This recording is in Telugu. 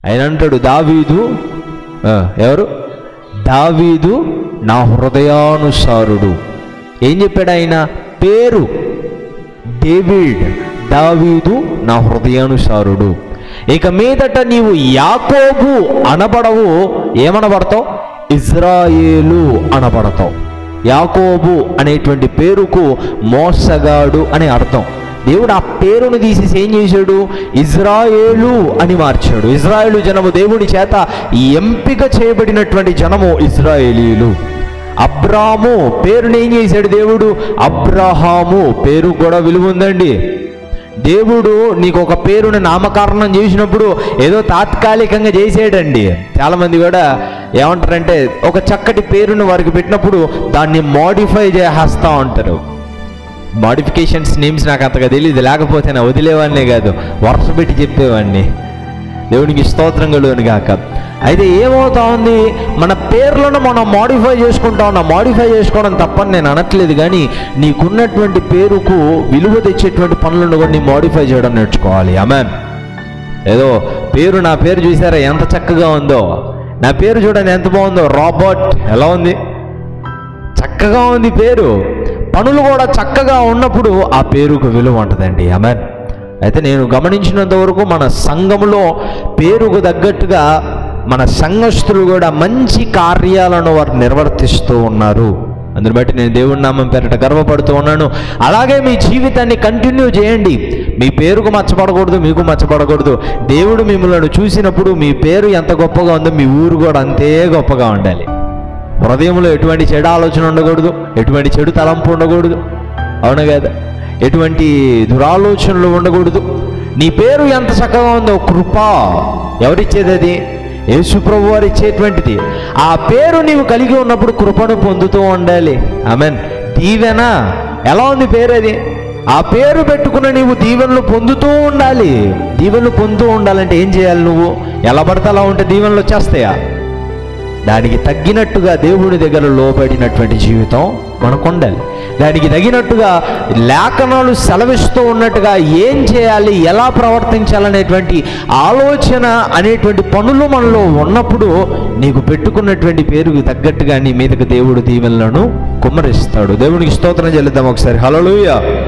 ఆయన అంటాడు దావీదు ఆ, ఎవరు దావీదు నా హృదయానుసారుడు ఏం చెప్పాడు ఆయన పేరు డేవిడ్ దావీదు నా హృదయానుసారుడు ఇక మీదట నీవు యాకోబు అనబడవు ఏమనబడతావు ఇజ్రాయేలు అనబడతావు యాకోబు అనేటువంటి పేరుకు మోసగాడు అని అర్థం దేవుడు ఆ పేరును తీసేసి ఏం చేశాడు ఇజ్రాయేలు అని మార్చాడు ఇజ్రాయేలు జనము దేవుని చేత ఎంపిక చేయబడినటువంటి జనము ఇజ్రాయేలీలు అబ్రాము పేరుని ఏం చేశాడు దేవుడు అబ్రహాము పేరు కూడా విలువ ఉందండి దేవుడు నీకు ఒక పేరుని నామకరణం చేసినప్పుడు ఏదో తాత్కాలికంగా చేసేయడండి చాలామంది కూడా ఏమంటారంటే ఒక చక్కటి పేరుని వారికి పెట్టినప్పుడు దాన్ని మోడిఫై చేసేస్తూ ఉంటారు మోడిఫికేషన్స్ నేమ్స్ నాకు అంతగా తెలియదు లేకపోతే నా వదిలేవాడినే కాదు వరుస పెట్టి చెప్పేవాడిని దేవునికి స్తోత్రం కలుగును గాక అయితే ఏమవుతా ఉంది మన పేర్లను మనం మాడిఫై చేసుకుంటా ఉన్నాం మాడిఫై చేసుకోవడం తప్పని నేను అనట్లేదు కానీ నీకున్నటువంటి పేరుకు విలువ తెచ్చేటువంటి పనులను కూడా నీ మాడిఫై చేయడం నేర్చుకోవాలి అమెన్ ఏదో పేరు నా పేరు చూసారా ఎంత చక్కగా ఉందో నా పేరు చూడండి ఎంత బాగుందో రాబర్ట్ ఎలా ఉంది చక్కగా ఉంది పేరు పనులు కూడా చక్కగా ఉన్నప్పుడు ఆ పేరుకు విలువ ఉంటుందండి అమెన్ అయితే నేను గమనించినంత వరకు మన సంఘములో పేరుకు తగ్గట్టుగా మన సంఘస్థులు కూడా మంచి కార్యాలను వారు నిర్వర్తిస్తూ ఉన్నారు అందుని బట్టి నేను దేవుడి నామం పేరిట గర్వపడుతూ ఉన్నాను అలాగే మీ జీవితాన్ని కంటిన్యూ చేయండి మీ పేరుకు మచ్చపడకూడదు మీకు మచ్చపడకూడదు దేవుడు మిమ్మల్ని చూసినప్పుడు మీ పేరు ఎంత గొప్పగా ఉందో మీ ఊరు కూడా అంతే గొప్పగా ఉండాలి హృదయంలో ఎటువంటి చెడు ఆలోచన ఉండకూడదు ఎటువంటి చెడు తలంపు ఉండకూడదు అవును కదా ఎటువంటి దురాలోచనలు ఉండకూడదు నీ పేరు ఎంత చక్కగా ఉందో కృప ఎవరిచ్చేది అది యేసుప్రభు వారు ఇచ్చేటువంటిది ఆ పేరు నీవు కలిగి ఉన్నప్పుడు కృపను పొందుతూ ఉండాలి ఆమెన్ దీవెన ఎలా ఉంది పేరు అది ఆ పేరు పెట్టుకున్న నీవు దీవెనలు పొందుతూ ఉండాలి దీవెనలు పొందుతూ ఉండాలంటే ఏం చేయాలి నువ్వు ఎలా పడితే అలా ఉంటే దీవెనలు వచ్చేస్తాయా దానికి తగ్గినట్టుగా దేవుని దగ్గర లోబడినటువంటి జీవితం మనకు ఉండాలి దానికి తగినట్టుగా లేఖనాలు సెలవిస్తూ ఉన్నట్టుగా ఏం చేయాలి ఎలా ప్రవర్తించాలనేటువంటి ఆలోచన అనేటువంటి పనులు మనలో ఉన్నప్పుడు నీకు పెట్టుకున్నటువంటి పేరుకు తగ్గట్టుగా నీ మీదకి దేవుడు దీవెనలను కుమ్మరిస్తాడు దేవునికి స్తోత్రం చెల్లిద్దాం ఒకసారి హలోయ